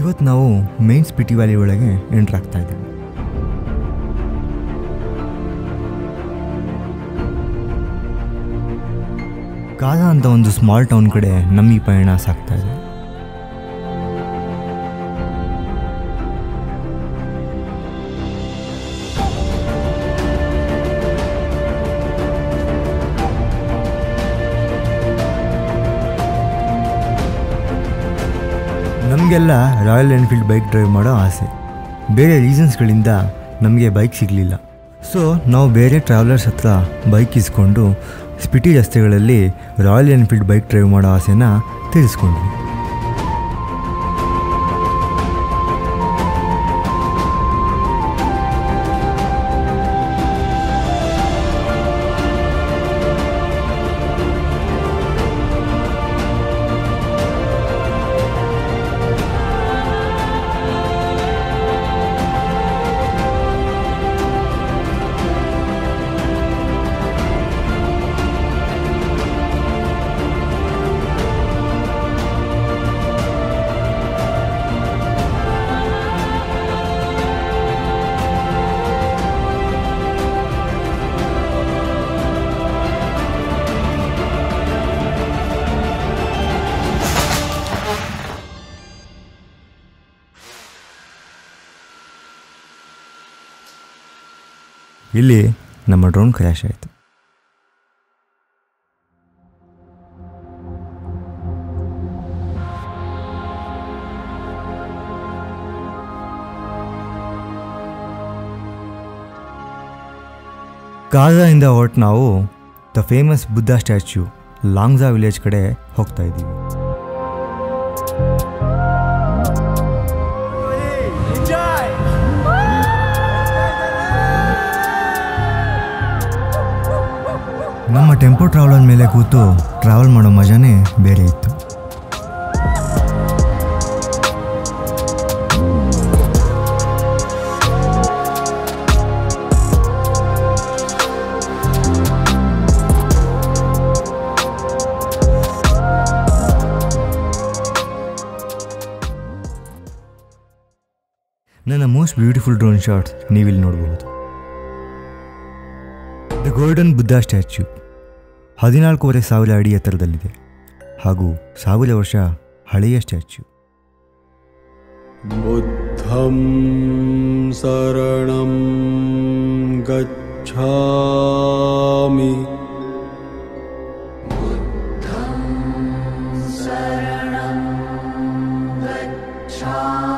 ಇವತ್ತು ನಾವು main Spiti valley ಒಳಗೆ ಎಂಟ್ರ್ ಆಗ್ತಾ ಇದ್ದೀವಿ ಕಾಜಾ ಅಂತ ಒಂದು ಸ್ಮಾಲ್ ಟೌನ್ ಕಡೆ ನಮ್ಮ ಈ ಪಯಣ ಸಾಗ್ತಾ ಇದೆ ನಮಗೆಲ್ಲ ರಾಯಲ್ ಎನ್ಫೀಲ್ಡ್ ಬೈಕ್ ಡ್ರೈವ್ ಮಾಡೋ ಆಸೆ ಬೇರೆ ರೀಸನ್ಸ್ಗಳಿಂದ ನಮಗೆ ಬೈಕ್ ಸಿಗಲಿಲ್ಲ ಸೊ ನಾವು ಬೇರೆ ಟ್ರಾವೆಲರ್ಸ್ ಹತ್ರ ಬೈಕ್ ಇಸ್ಕೊಂಡು ಸ್ಪಿಟಿ ರಸ್ತೆಗಳಲ್ಲಿ ರಾಯಲ್ ಎನ್ಫೀಲ್ಡ್ ಬೈಕ್ ಡ್ರೈವ್ ಮಾಡೋ ಆಸೆನ ತೀರಿಸ್ಕೊಂಡ್ವಿ ಇಲ್ಲಿ ನಮ್ಮ ಡ್ರೋನ್ ಕ್ರ್ಯಾಶ್ ಆಯಿತು ಕಾಜಾಯಿಂದ ಹೊರಟು ನಾವು the famous Buddha statue Langza village ಕಡೆ ಹೋಗ್ತಾ ಇದ್ದೀವಿ ನಮ್ಮ ಟೆಂಪೋ ಟ್ರಾವೆಲರ್ ಮೇಲೆ ಕೂತು ಟ್ರಾವೆಲ್ ಮಾಡೋ ಮಜಾನೇ ಬೇರೆ ಇತ್ತು ನನ್ನ ಮೋಸ್ಟ್ ಬ್ಯೂಟಿಫುಲ್ ಡ್ರೋನ್ ಶಾಟ್ಸ್ ನೀವಿಲ್ಲಿ ನೋಡಬಹುದು ದ ಗೋಲ್ಡನ್ ಬುದ್ಧ ಸ್ಟ್ಯಾಚ್ಯೂ ಹದಿನಾಲ್ಕೂವರೆ ಸಾವಿರ ಅಡಿ ಎತ್ತರದಲ್ಲಿದೆ ಹಾಗೂ ಸಾವಿರ ವರ್ಷ ಹಳೆಯ ಸ್ಟ್ಯಾಚ್ಯೂ बुद्धं शरणं गच्छामि शरणं गच्छामि